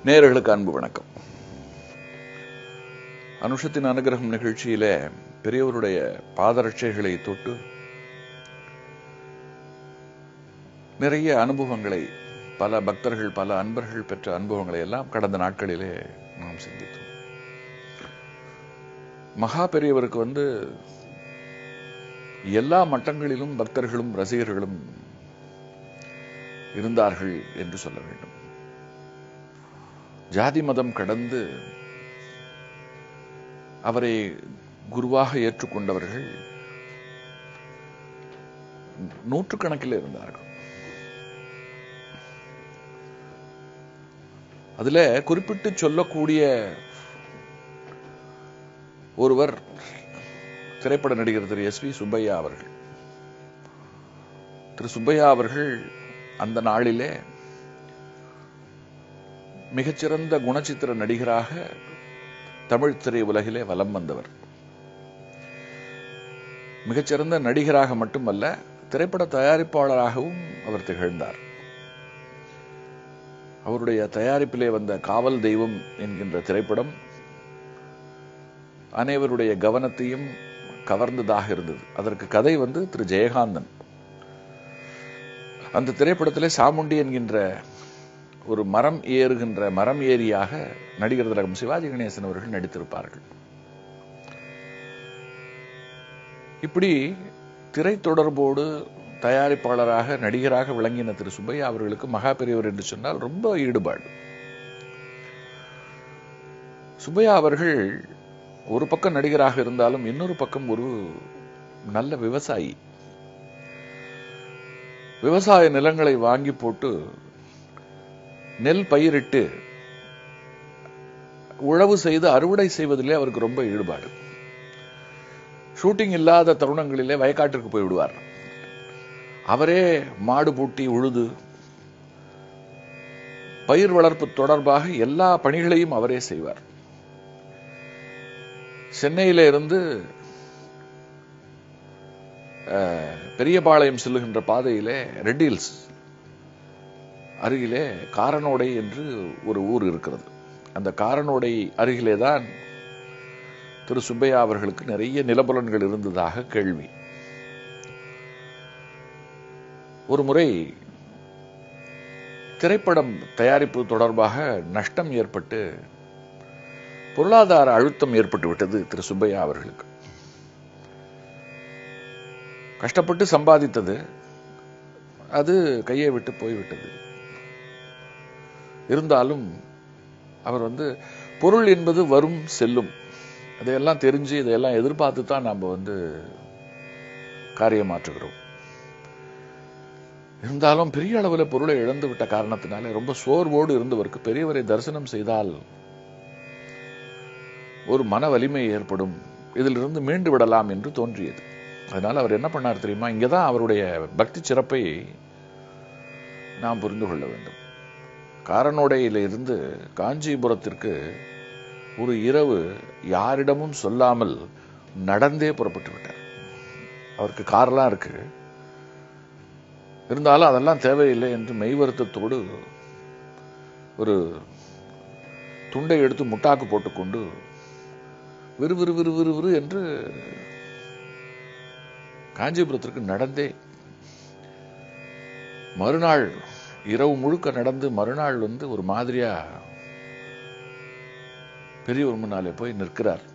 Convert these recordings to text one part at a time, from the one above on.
நேயர்களுக்கு அன்பு வணக்கம் அனுஷத்தின் அனுகிரகம் நிகழ்ச்சியில பெரியவருடைய பாதரட்சைகளை தொட்டு நிறைய அனுபவங்களை பல பக்தர்கள் பல அன்பர்கள் பெற்ற அனுபவங்களை எல்லாம் கடந்த நாட்களிலே நாம் சிந்தித்தோம் மகா பெரியவருக்கு வந்து எல்லா மட்டங்களிலும் பக்தர்களும் ரசிகர்களும் இருந்தார்கள் என்று சொல்ல வேண்டும் ஜாதி மதம் கடந்து அவரை குருவாக ஏற்றுக்கொண்டவர்கள் நூற்றுக்கணக்கில் இருந்தார்கள் அதுல குறிப்பிட்டு சொல்லக்கூடிய ஒருவர் திரைப்பட நடிகர் திரு எஸ் வி சுப்பையா அவர்கள் திரு சுப்பையா அவர்கள் அந்த நாளிலே மிகச்சிறந்த குணச்சித்திர நடிகராக தமிழ் திரை உலகிலே வலம் வந்தவர் மிகச்சிறந்த நடிகராக மட்டுமல்ல திரைப்பட தயாரிப்பாளராகவும் அவர் திகழ்ந்தார் அவருடைய தயாரிப்பிலே வந்த காவல் தெய்வம் என்கின்ற திரைப்படம் அனைவருடைய கவனத்தையும் கவர்ந்ததாக இருந்தது அதற்கு கதை வந்து திரு ஜெயகாந்தன் அந்த திரைப்படத்திலே சாமுண்டி என்கின்ற ஒரு மரம் ஏறுகின்ற மரம் ஏரியாக நடிகர் திலகம் சிவாஜி கணேசன் அவர்கள் நடித்திருப்பார்கள் இப்படி திரைத்தொடர்போடு தயாரிப்பாளராக நடிகராக விளங்கின திரு சுப்பையா அவர்களுக்கு மகா பெரியவர் என்று சொன்னால் ரொம்ப ஈடுபாடு சுப்பையா அவர்கள் ஒரு பக்கம் நடிகராக இருந்தாலும் இன்னொரு பக்கம் ஒரு நல்ல விவசாயி விவசாய நிலங்களை வாங்கி போட்டு நெல் பயிரிட்டு உழவு செய்து அறுவடை செய்வதிலே அவருக்கு ரொம்ப ஈடுபாடு ஷூட்டிங் இல்லாத தருணங்களிலே வயக்காட்டிற்கு போய் விடுவார் அவரே மாடு பூட்டி உழுது பயிர் வளர்ப்பு தொடர்பாக எல்லா பணிகளையும் அவரே செய்வார் சென்னையில இருந்து பெரியபாளையம் செல்லுகின்ற பாதையிலே ரெட்டில்ஸ் அருகிலே காரனோடை என்று ஒரு ஊர் இருக்கிறது அந்த காரனோடை அருகிலே தான் திரு சுப்பையா அவர்களுக்கு நிறைய நிலபுலன்கள் இருந்ததாக கேள்வி ஒரு முறை திரைப்படம் தயாரிப்பு தொடர்பாக நஷ்டம் ஏற்பட்டு பொருளாதார அழுத்தம் ஏற்பட்டு விட்டது திரு சுப்பையா அவர்களுக்கு கஷ்டப்பட்டு சம்பாதித்தது அது கையை விட்டு போய்விட்டது இருந்தாலும் அவர் வந்து பொருள் என்பது வரும் செல்லும் அதையெல்லாம் தெரிஞ்சு இதையெல்லாம் எதிர்பார்த்து தான் நாம் வந்து காரியமாற்றுகிறோம் இருந்தாலும் பெரிய அளவில் பொருளை இழந்து விட்ட காரணத்தினாலே ரொம்ப சோர்வோடு இருந்தவருக்கு பெரியவரை தரிசனம் செய்தால் ஒரு மன வலிமை ஏற்படும் இதிலிருந்து மீண்டு விடலாம் என்று தோன்றியது அதனால அவர் என்ன பண்ணார் தெரியுமா இங்கதான் அவருடைய பக்தி சிறப்பை நாம் புரிந்து கொள்ள வேண்டும் காரனோடையில இருந்து காஞ்சிபுரத்திற்கு ஒரு இரவு யாரிடமும் சொல்லாமல் நடந்தே புறப்பட்டு விட்டார் அவருக்கு கார்லாம் இருக்கு இருந்தாலும் அதெல்லாம் தேவையில்லை என்று மெய் வருத்தத்தோடு ஒரு துண்டை எடுத்து முட்டாக்கு போட்டுக்கொண்டு விறுவிறு விறுவிறுவிறு என்று காஞ்சிபுரத்திற்கு நடந்தே மறுநாள் இரவு முழுக்க நடந்து மறுநாள் வந்து ஒரு மாதிரியா பெரியவர் முன்னாலே போய் நிற்கிறார்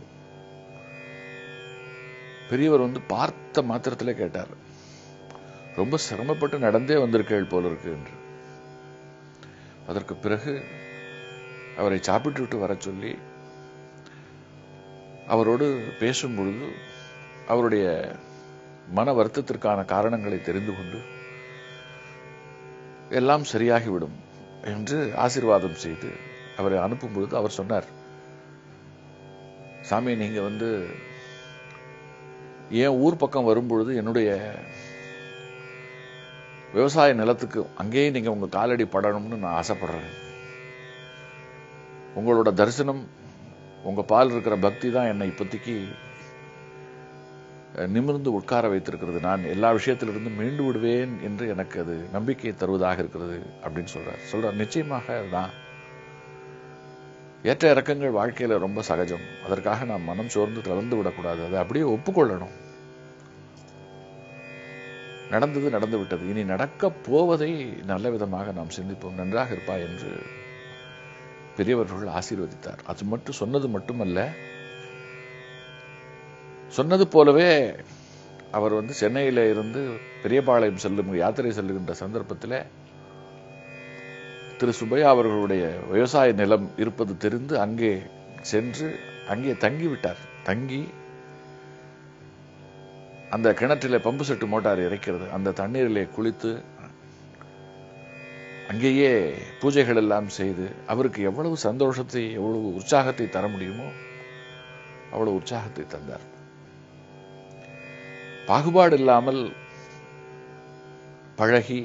பெரியவர் வந்து பார்த்த மாத்திரத்திலே கேட்டார் ரொம்ப சிரமப்பட்டு நடந்தே வந்திருக்கேள் போல இருக்கு என்று அதற்கு பிறகு அவரை சாப்பிட்டு விட்டு வர சொல்லி அவரோடு பேசும் பொழுது அவருடைய மன வருத்தத்திற்கான காரணங்களை தெரிந்து கொண்டு எல்லாம் சரியாகிவிடும் என்று ஆசீர்வாதம் செய்து அவரை அனுப்பும் பொழுது அவர் சொன்னார் சாமி நீங்க வந்து என் ஊர் பக்கம் வரும்பொழுது என்னுடைய விவசாய நிலத்துக்கு அங்கேயே நீங்க உங்க காலடி படணும்னு நான் ஆசைப்படுறேன் உங்களோட தரிசனம் உங்க பால் இருக்கிற பக்தி தான் என்னை இப்போதைக்கு நிமிர்ந்து உட்கார வைத்திருக்கிறது நான் எல்லா விஷயத்திலிருந்து மீண்டு விடுவேன் என்று எனக்கு அது நம்பிக்கை தருவதாக இருக்கிறது அப்படின்னு சொல்றார் சொல்றார் நிச்சயமாக தான் ஏற்ற இறக்கங்கள் வாழ்க்கையில ரொம்ப சகஜம் அதற்காக நாம் மனம் சோர்ந்து தளர்ந்து விடக்கூடாது அதை அப்படியே ஒப்புக்கொள்ளணும் நடந்தது நடந்து விட்டது இனி நடக்கப் போவதை நல்ல விதமாக நாம் சிந்திப்போம் நன்றாக இருப்பாய் என்று பெரியவர்கள் ஆசீர்வதித்தார் அது மட்டும் சொன்னது மட்டுமல்ல சொன்னது போலவே அவர் வந்து சென்னையில இருந்து பெரியபாளையம் செல்லும் யாத்திரை செல்லுகின்ற சந்தர்ப்பத்தில் திரு சுப்பையா அவர்களுடைய விவசாய நிலம் இருப்பது தெரிந்து அங்கே சென்று அங்கே தங்கி விட்டார் தங்கி அந்த கிணற்றிலே பம்பு செட்டு மோட்டார் இறைக்கிறது அந்த தண்ணீரிலே குளித்து அங்கேயே பூஜைகள் எல்லாம் செய்து அவருக்கு எவ்வளவு சந்தோஷத்தை எவ்வளவு உற்சாகத்தை தர முடியுமோ அவ்வளவு உற்சாகத்தை தந்தார் பாகுபாடு இல்லாமல் பழகி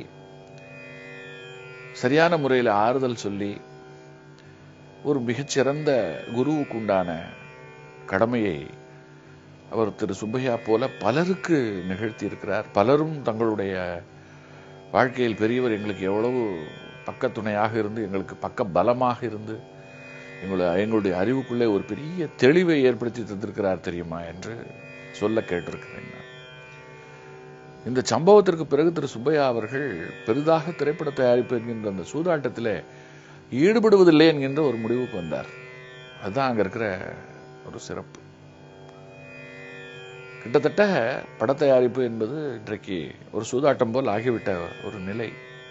சரியான முறையில் ஆறுதல் சொல்லி ஒரு மிகச்சிறந்த குருவுக்கு உண்டான கடமையை அவர் திரு சுப்பையா போல பலருக்கு நிகழ்த்தி இருக்கிறார் பலரும் தங்களுடைய வாழ்க்கையில் பெரியவர் எங்களுக்கு எவ்வளவு பக்கத்துணையாக இருந்து எங்களுக்கு பக்க பலமாக இருந்து எங்களை எங்களுடைய அறிவுக்குள்ளே ஒரு பெரிய தெளிவை ஏற்படுத்தி தந்திருக்கிறார் தெரியுமா என்று சொல்ல கேட்டிருக்கிறேன் நான் இந்த சம்பவத்திற்கு பிறகு திரு சுப்பையா அவர்கள் பெரிதாக திரைப்பட தயாரிப்பு என்கின்ற அந்த சூதாட்டத்தில் ஈடுபடுவதில்லை என்கின்ற ஒரு முடிவுக்கு வந்தார் அதுதான் அங்க இருக்கிற ஒரு சிறப்பு கிட்டத்தட்ட பட தயாரிப்பு என்பது இன்றைக்கு ஒரு சூதாட்டம் போல் ஆகிவிட்ட ஒரு நிலை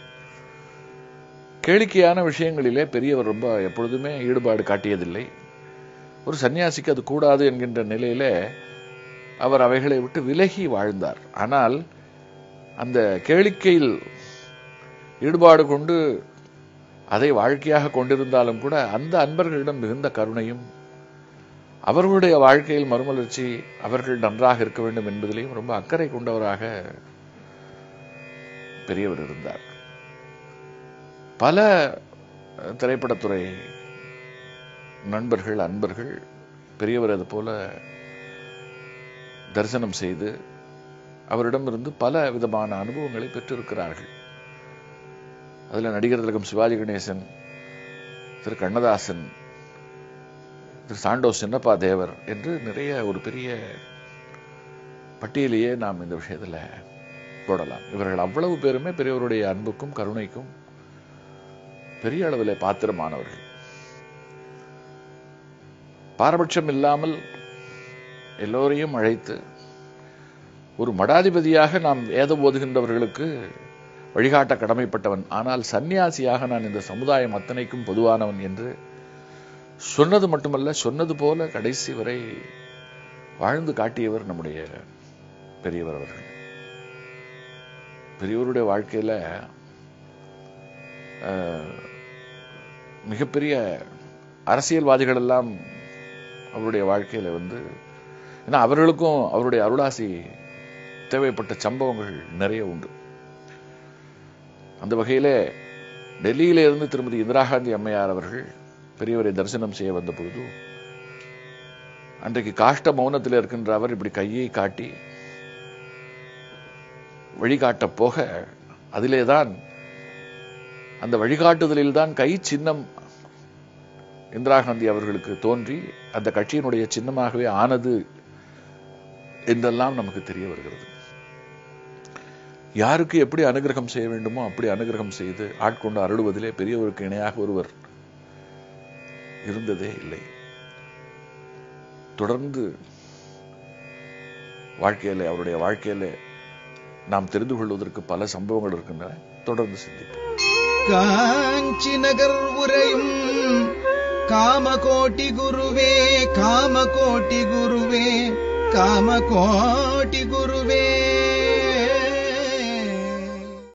கேளிக்கையான விஷயங்களிலே பெரியவர் ரொம்ப எப்பொழுதுமே ஈடுபாடு காட்டியதில்லை ஒரு சன்னியாசிக்கு அது கூடாது என்கின்ற நிலையிலே அவர் அவைகளை விட்டு விலகி வாழ்ந்தார் ஆனால் அந்த கேளிக்கையில் ஈடுபாடு கொண்டு அதை வாழ்க்கையாக கொண்டிருந்தாலும் கூட அந்த அன்பர்களிடம் மிகுந்த கருணையும் அவர்களுடைய வாழ்க்கையில் மறுமலர்ச்சி அவர்கள் நன்றாக இருக்க வேண்டும் என்பதிலேயும் ரொம்ப அக்கறை கொண்டவராக பெரியவர் இருந்தார் பல திரைப்படத்துறை நண்பர்கள் அன்பர்கள் பெரியவர் அது போல தரிசனம் செய்து அவரிடமிருந்து பல விதமான அனுபவங்களை பெற்றிருக்கிறார்கள் அதுல நடிகர் திலகம் சிவாஜி கணேசன் திரு கண்ணதாசன் திரு சாண்டோ சின்னப்பா தேவர் என்று நிறைய ஒரு பெரிய பட்டியலையே நாம் இந்த விஷயத்துல போடலாம் இவர்கள் அவ்வளவு பேருமே பெரியவருடைய அன்புக்கும் கருணைக்கும் பெரிய அளவில் பாத்திரமானவர்கள் பாரபட்சம் இல்லாமல் எல்லோரையும் அழைத்து ஒரு மடாதிபதியாக நாம் வேதம் ஓதுகின்றவர்களுக்கு வழிகாட்ட கடமைப்பட்டவன் ஆனால் சந்நியாசியாக நான் இந்த சமுதாயம் அத்தனைக்கும் பொதுவானவன் என்று சொன்னது மட்டுமல்ல சொன்னது போல கடைசி வரை வாழ்ந்து காட்டியவர் நம்முடைய பெரியவர் அவர்கள் பெரியவருடைய வாழ்க்கையில அஹ், மிகப்பெரிய அரசியல்வாதிகள் எல்லாம் அவருடைய வாழ்க்கையில வந்து ஏன்னா அவர்களுக்கும் அவருடைய அருளாசி தேவைப்பட்ட சம்பவங்கள் நிறைய உண்டு அந்த வகையிலே டெல்லியில இருந்து திருமதி இந்திரா காந்தி அம்மையார் அவர்கள் பெரியவரை தரிசனம் செய்ய வந்த பொழுது அன்றைக்கு காஷ்ட மௌனத்தில் இருக்கின்ற அவர் இப்படி கையை காட்டி வழிகாட்ட போக அதிலேதான் அந்த வழிகாட்டுதலில் தான் கை சின்னம் இந்திரா காந்தி அவர்களுக்கு தோன்றி அந்த கட்சியினுடைய சின்னமாகவே ஆனது என்றெல்லாம் நமக்கு தெரிய வருகிறது யாருக்கு எப்படி அனுகிரகம் செய்ய வேண்டுமோ அப்படி அனுகிரகம் செய்து ஆட்கொண்டு அருளுவதிலே பெரியவருக்கு இணையாக ஒருவர் இருந்ததே இல்லை தொடர்ந்து வாழ்க்கையிலே அவருடைய வாழ்க்கையிலே நாம் தெரிந்து கொள்வதற்கு பல சம்பவங்கள் இருக்கின்றன தொடர்ந்து சிந்திப்போம் காஞ்சி நகர் உரையும் காமகோட்டி குருவே காமகோட்டி குருவே காமகோட்டி குருவே